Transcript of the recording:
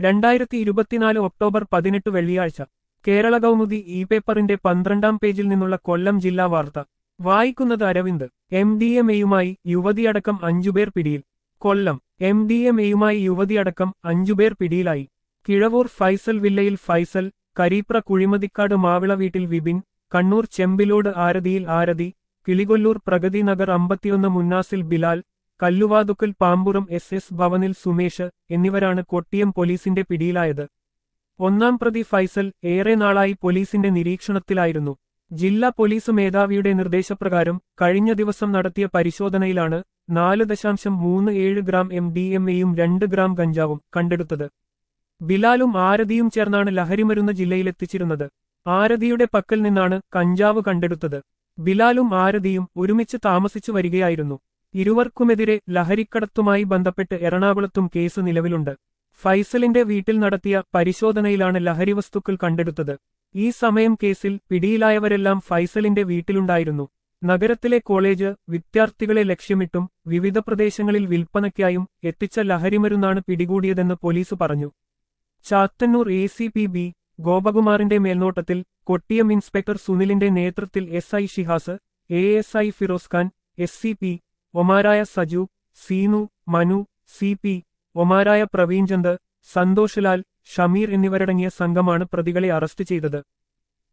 രണ്ടായിരത്തി ഇരുപത്തിനാല് ഒക്ടോബർ പതിനെട്ട് വെള്ളിയാഴ്ച കേരള കൗമുദി ഇ പേപ്പറിന്റെ പന്ത്രണ്ടാം പേജിൽ നിന്നുള്ള കൊല്ലം ജില്ലാ വാർത്ത വായിക്കുന്നത് അരവിന്ദ് എം ഡി എം എയുമായി യുവതിയടക്കം അഞ്ചുപേർ പിടിയിൽ കൊല്ലം എം ഡി എം എയുമായി യുവതിയടക്കം അഞ്ചുപേർ പിടിയിലായി കിഴവൂർ ഫൈസൽ വില്ലയിൽ ഫൈസൽ കരീപ്ര കുഴിമതിക്കാട് മാവിള വീട്ടിൽ വിപിൻ കണ്ണൂർ ചെമ്പിലോട് ആരതിയിൽ ആരതി കിളികൊല്ലൂർ പ്രഗതി നഗർ അമ്പത്തിയൊന്ന് മുന്നാസിൽ ബിലാൽ കല്ലുവാതുക്കൽ പാമ്പുറം എസ് എസ് ഭവനിൽ സുമേഷ് എന്നിവരാണ് കൊട്ടിയം പോലീസിന്റെ പിടിയിലായത് ഒന്നാം പ്രതി ഫൈസൽ ഏറെ നാളായി പോലീസിന്റെ നിരീക്ഷണത്തിലായിരുന്നു ജില്ലാ പോലീസ് മേധാവിയുടെ നിർദ്ദേശപ്രകാരം കഴിഞ്ഞ ദിവസം നടത്തിയ പരിശോധനയിലാണ് നാല് ദശാംശം മൂന്ന് ഏഴ് ഗ്രാം എം ഡി എം എയും രണ്ട് ഗ്രാം ഗഞ്ചാവും കണ്ടെടുത്തത് ബിലാലും ആരതിയും ചേർന്നാണ് ലഹരിമരുന്ന് ജില്ലയിലെത്തിച്ചിരുന്നത് ആരതിയുടെ പക്കൽ നിന്നാണ് കഞ്ചാവ് കണ്ടെടുത്തത് ബിലാലും ആരതിയും ഒരുമിച്ച് താമസിച്ചു വരികയായിരുന്നു ഇരുവർക്കുമെതിരെ ലഹരിക്കടത്തുമായി ബന്ധപ്പെട്ട് എറണാകുളത്തും കേസ് നിലവിലുണ്ട് ഫൈസലിന്റെ വീട്ടിൽ നടത്തിയ പരിശോധനയിലാണ് ലഹരിവസ്തുക്കൾ കണ്ടെടുത്തത് ഈ സമയം കേസിൽ പിടിയിലായവരെല്ലാം ഫൈസലിന്റെ വീട്ടിലുണ്ടായിരുന്നു നഗരത്തിലെ കോളേജ് വിദ്യാർത്ഥികളെ ലക്ഷ്യമിട്ടും വിവിധ പ്രദേശങ്ങളിൽ വിൽപ്പനയ്ക്കായും എത്തിച്ച ലഹരിമരുന്നാണ് പിടികൂടിയതെന്ന് പോലീസ് പറഞ്ഞു Chathannoor A C P B ഗോപകുമാറിന്റെ മേൽനോട്ടത്തിൽ കൊട്ടിയം ഇൻസ്പെക്ടർ സുനിലിന്റെ നേതൃത്വത്തിൽ S I Shihas A S I Firoz Khan S C P ഒമാരായ സജു സീനു മനു സി പി ഒമാരായ പ്രവീൺചന്ദ് സന്തോഷ് ലാൽ ഷമീർ എന്നിവരടങ്ങിയ സംഘമാണ് പ്രതികളെ അറസ്റ്റ് ചെയ്തത്